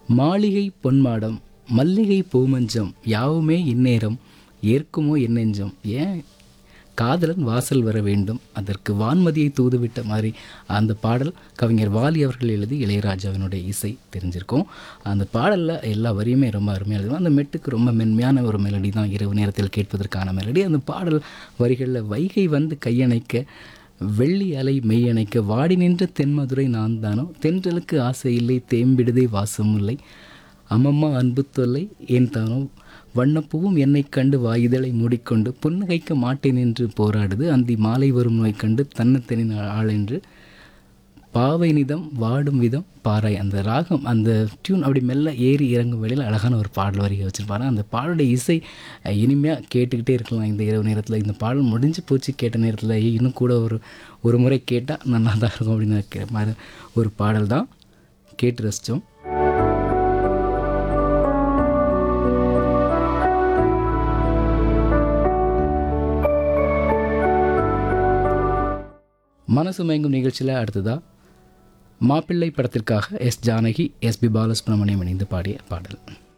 மாளிகை பொன்மாடம் மல்லிகை பூமஞ்சம் யாவுமே இந்நேரம் ஏற்குமோ என் நெஞ்சம் ஏன் காதலன் வாசல் வர வேண்டும் அதற்கு வான்மதியை தூதுவிட்ட மாதிரி அந்த பாடல் கவிஞர் வாலி அவர்கள் எழுதி இளையராஜாவினுடைய இசை தெரிஞ்சிருக்கும் அந்த பாடலில் எல்லா வரியுமே ரொம்ப அருமையாக இருக்கும் அந்த மெட்டுக்கு ரொம்ப மென்மையான ஒரு மெலடி தான் இரவு நேரத்தில் கேட்பதற்கான மெலடி அந்த பாடல் வரிகளில் வைகை வந்து கையணைக்க வெள்ளி அலை மெய்யணைக்க வாடி நின்ற தென்மதுரை நான் தானோ தென்றலுக்கு ஆசை இல்லை தேம்பிடுதே வாசம் இல்லை அம்மம்மா அன்பு தொல்லை ஏன் தானோ வண்ணப்பூவும் என்னை கண்டு வாயுதலை மூடிக்கொண்டு புன்னகைக்க மாட்டேன் என்று போராடுது அந்தி மாலை வரும் நோய் கண்டு தன்னத்தனின் ஆள் என்று பாவை நிதம் வாடும் விதம் பாராய் அந்த ராகம் அந்த டியூன் அப்படி மெல்ல ஏறி இறங்கும் வேளையில் அழகான ஒரு பாடல் வரிகை வச்சுருப்பாரு அந்த பாடலுடைய இசை அஹ், இனிமையாக கேட்டுக்கிட்டே இருக்கலாம் இந்த இரவு நேரத்தில் இந்த பாடல் முடிஞ்சு போச்சு கேட்ட நேரத்தில் ஐயோ, இன்னும் கூட ஒரு ஒரு முறை கேட்டால் நல்லா தான் இருக்கும் அப்படின்னு நினைக்கிற மாதிரி ஒரு பாடல் தான் கேட்டு ரசித்தோம் மனசு மயங்கும் நிகழ்ச்சியில் அடுத்ததாக மாப்பிள்ளை படத்திற்காக S Janaki S P Balasubrahmanyam இணைந்து பாடிய பாடல்